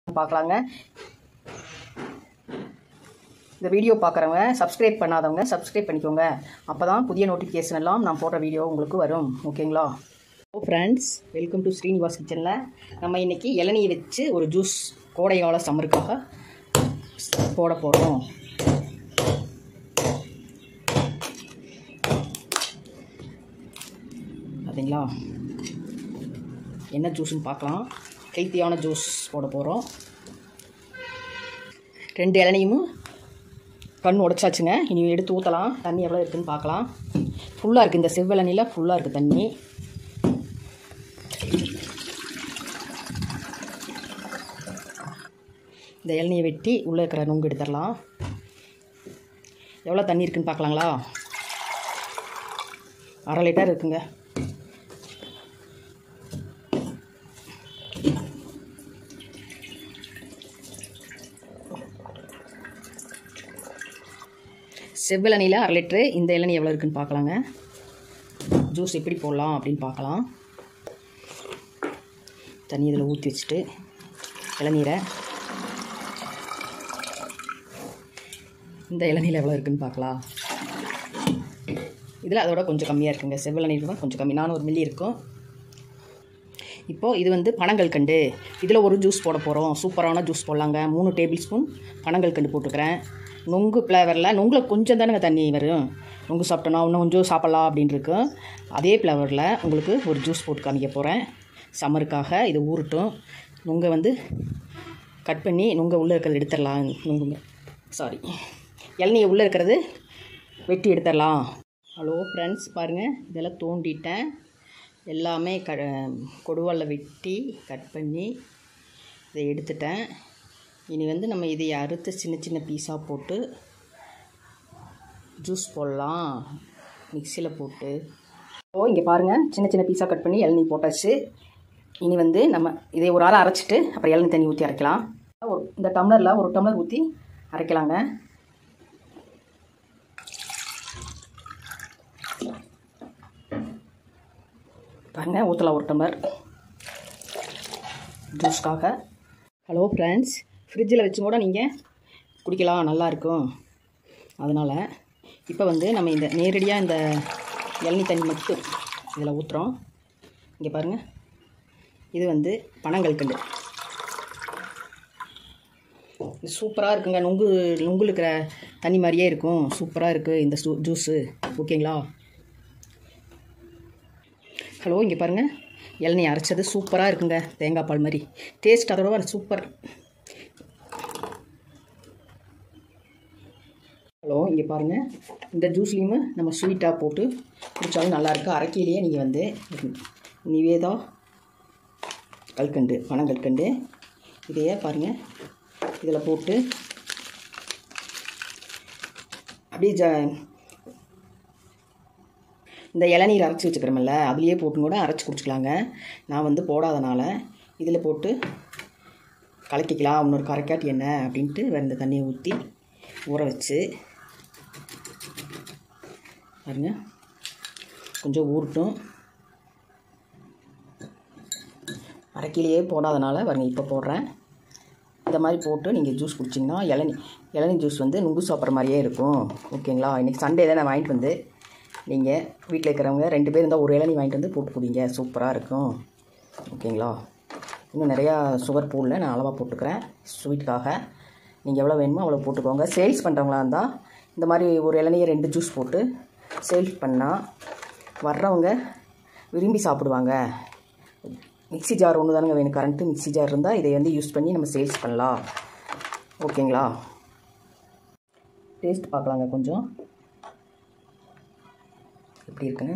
பார்க்கலாங்க இந்த வீடியோ பார்க்குறவங்க சப்ஸ்கிரைப் பண்ணாதவங்க சப்ஸ்கிரைப் பண்ணிக்கோங்க அப்போ தான் புதிய நோட்டிஃபிகேஷன் எல்லாம் நான் போடுற வீடியோ உங்களுக்கு வரும் ஓகேங்களா oh friends welcome to Srinivas கிச்சனில் நம்ம இன்றைக்கி இளநியை வச்சு ஒரு ஜூஸ் கோடைகால சம்மருக்காக போட போகிறோம் பார்த்தீங்களா என்ன ஜூஸ்னு பார்க்கலாம் ஹெல்த்தியான ஜூஸ் போட போகிறோம் ரெண்டு இளநியும் கண் உடச்சாச்சுங்க இனி எடுத்து ஊற்றலாம் தண்ணி எவ்வளோ இருக்குதுன்னு பார்க்கலாம் ஃபுல்லாக இருக்குது இந்த செவ்வெளநியில் ஃபுல்லாக இருக்குது தண்ணி இந்த இளநியை வெட்டி உள்ளே இருக்கிற நுங்கு எடுத்துடலாம் எவ்வளோ தண்ணி இருக்குன்னு பார்க்கலாங்களா அரை லிட்டர் இருக்குங்க செவ்வெளநியில் அரை லிட்ரு இந்த இளநீ எவ்வளோ இருக்குன்னு பார்க்கலாங்க ஜூஸ் எப்படி போடலாம் அப்படின்னு பார்க்கலாம் தண்ணி இதில் ஊற்றி வச்சுட்டு இளநீரை இந்த இளநீர் எவ்வளோ இருக்குன்னு பார்க்கலாம் இதில் அதோட கொஞ்சம் கம்மியாக இருக்குங்க செவ்வெளநீர் தான் கொஞ்சம் கம்மி நானூறு மில்லி இருக்கும் இப்போது இது வந்து பனங்கள் கண்டு இதில் ஒரு ஜூஸ் போட போகிறோம் சூப்பரான ஜூஸ் போடலாங்க மூணு டேபிள் ஸ்பூன் பனங்கள் கண்டு போட்டுக்கிறேன் நொங்கு ஃப்ளேவரில் நொங்கில் கொஞ்சம் தானேங்க தண்ணி வரும் நொங்கு சாப்பிட்டோன்னா இன்னும் கொஞ்சம் சாப்பிட்லாம் அப்படின்னு இருக்கும் அதே ஃப்ளேவரில் உங்களுக்கு ஒரு ஜூஸ் போட்டு காமிக்க போகிறேன் சம்மருக்காக இது ஊறட்டும் நுங்கை வந்து கட் பண்ணி நுங்கை உள்ளே இருக்கிறது எடுத்துடலாம் நுங்குங்க சாரி இளநீ உள்ளே இருக்கிறது வெட்டி எடுத்துடலாம் ஹலோ ஃப்ரெண்ட்ஸ் பாருங்கள் இதெல்லாம் தோண்டிட்டேன் எல்லாமே க கொடுவாலில் வெட்டி கட் பண்ணி இதை எடுத்துட்டேன் இனி வந்து நம்ம இதை அறுத்து சின்ன சின்ன பீஸாக போட்டு ஜூஸ் போடலாம் மிக்சியில் போட்டு ஓ இங்கே பாருங்கள் சின்ன சின்ன பீஸாக கட் பண்ணி இளநீ போட்டாச்சு இனி வந்து நம்ம இதை ஒரு அரை அரைச்சிட்டு அப்புறம் இளநீ தண்ணி ஊற்றி அரைக்கலாம் ஒரு இந்த டம்ளரில் ஒரு டம்ளர் ஊற்றி அரைக்கலாங்க பாருங்க ஊற்றலாம் ஒரு டம்ளர் ஜூஸ்க்காக ஹலோ ஃப்ரெண்ட்ஸ் ஃப்ரிட்ஜில் வச்சு கூட நீங்கள் குடிக்கலாம் நல்லாயிருக்கும் அதனால் இப்போ வந்து நம்ம இந்த நேரடியாக இந்த இளநீ தண்ணி மட்டும் இதில் ஊற்றுறோம் இங்கே பாருங்கள் இது வந்து பனங்கள் கண்டு இது சூப்பராக இருக்குங்க நொங்கு நொங்கு இருக்கிற தண்ணி மாதிரியே இருக்கும் சூப்பராக இருக்குது இந்த ஜூ ஜூஸு ஓகேங்களா ஹலோ இங்கே பாருங்கள் இளநீ அரைச்சது சூப்பராக இருக்குங்க தேங்காய் பால் மாதிரி டேஸ்ட் அதோட சூப்பர் ஹலோ இங்கே பாருங்கள் இந்த ஜூஸ்லேயுமே நம்ம ஸ்வீட்டாக போட்டு குடித்தாலும் நல்லாயிருக்கு அரைக்கையிலேயே நீங்கள் வந்து நிவேதா கல்கண்டு பனங்கற்கண்டு இதையே பாருங்கள் இதில் போட்டு அப்படியே ஜ இந்த இளநீர் அரைச்சி வச்சுக்கிறோமில்ல அதுலேயே போட்டு கூட அரைச்சி குடிச்சிக்கலாங்க நான் வந்து போடாதனால இதில் போட்டு கலக்கிக்கலாம் இன்னொரு கரைக்காட்டி என்ன அப்படின்ட்டு வேறு இந்த தண்ணியை ஊற்றி ஊற வச்சு பாருங்க கொஞ்சம் ஊறட்டும் அரைக்கிலேயே போடாதனால பாருங்க இப்போ போடுறேன் இந்த மாதிரி போட்டு நீங்கள் ஜூஸ் குடிச்சிங்கன்னா இளநீ இளநீ ஜூஸ் வந்து நுங்கு சாப்பிட்ற மாதிரியே இருக்கும் ஓகேங்களா இன்றைக்கி சண்டே தான் நான் வாங்கிட்டு வந்து நீங்கள் வீட்டில் இருக்கிறவங்க ரெண்டு பேர் இருந்தால் ஒரு இளநீ வாங்கிட்டு வந்து போட்டு குடிங்க சூப்பராக இருக்கும் ஓகேங்களா இன்னும் நிறையா சுகர் போடல நான் அளவாக போட்டுக்கிறேன் ஸ்வீட்டுக்காக நீங்கள் எவ்வளோ வேணுமோ அவ்வளோ போட்டுக்கோங்க சேல்ஸ் பண்ணுறவங்களா இருந்தால் இந்த மாதிரி ஒரு இளநியை ரெண்டு ஜூஸ் போட்டு சேல்ஸ் பண்ணால் வர்றவங்க விரும்பி சாப்பிடுவாங்க மிக்சி ஜார் ஒன்று தானுங்க வேணும் கரண்ட்டு மிக்சி ஜார் இருந்தால் இதை வந்து யூஸ் பண்ணி நம்ம சேல்ஸ் பண்ணலாம் ஓகேங்களா டேஸ்ட் பார்க்கலாங்க கொஞ்சம் எப்படி இருக்குன்னு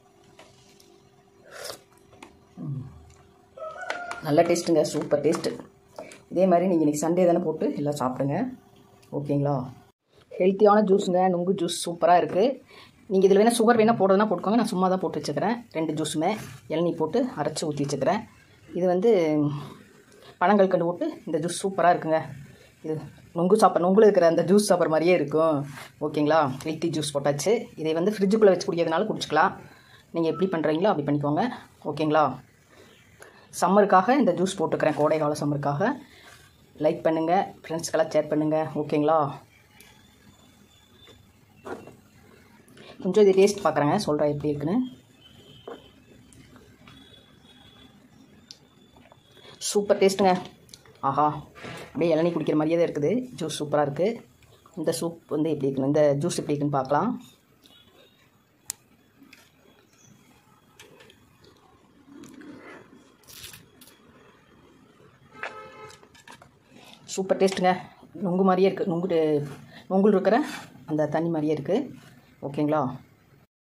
நல்ல டேஸ்ட்டுங்க சூப்பர் டேஸ்ட்டு இதே மாதிரி நீங்கள் இன்றைக்கி சண்டே தானே போட்டு எல்லாம் சாப்பிடுங்க ஓகேங்களா ஹெல்த்தியான ஜூஸுங்க நுங்கு ஜூஸ் சூப்பராக இருக்குது நீங்கள் இதில் வேணால் சுகர் வேணால் போடுறதுனா போட்டுக்கோங்க நான் சும்மா தான் போட்டு வச்சுக்கிறேன் ரெண்டு ஜூஸுமே இளநீ போட்டு அரைச்சி ஊற்றி வச்சுக்கிறேன் இது வந்து பழங்கள் கண்டு போட்டு இந்த ஜூஸ் சூப்பராக இருக்குங்க இது நொங்கு சாப்பிட்ற நொங்குல இருக்கிற அந்த ஜூஸ் சாப்பிட்ற மாதிரியே இருக்கும் ஓகேங்களா ஹெல்த்தி ஜூஸ் போட்டாச்சு இதை வந்து ஃப்ரிட்ஜுக்குள்ளே வச்சு குடிக்கிறதுனால குடிச்சிக்கலாம் நீங்கள் எப்படி பண்ணுறீங்களோ அப்படி பண்ணிக்கோங்க ஓகேங்களா சம்மருக்காக இந்த ஜூஸ் போட்டுக்கிறேன் கோடை கால சம்மருக்காக லைக் பண்ணுங்கள் ஃப்ரெண்ட்ஸ்க்கெல்லாம் ஷேர் பண்ணுங்கள் ஓகேங்களா கொஞ்சம் இது டேஸ்ட் பார்க்குறேங்க சொல்கிறேன் எப்படி இருக்குன்னு சூப்பர் டேஸ்ட்டுங்க ஆஹா அப்படியே இளநீ குடிக்கிற மாதிரியே தான் இருக்குது ஜூஸ் சூப்பராக இருக்குது இந்த சூப் வந்து எப்படி இருக்குன்னு இந்த ஜூஸ் எப்படி இருக்குன்னு பார்க்கலாம் சூப்பர் டேஸ்ட்டுங்க நொங்கு மாதிரியே இருக்குது நொங்கு நொங்குல் இருக்கிற அந்த தண்ணி மாதிரியே இருக்குது ஓகேங்களா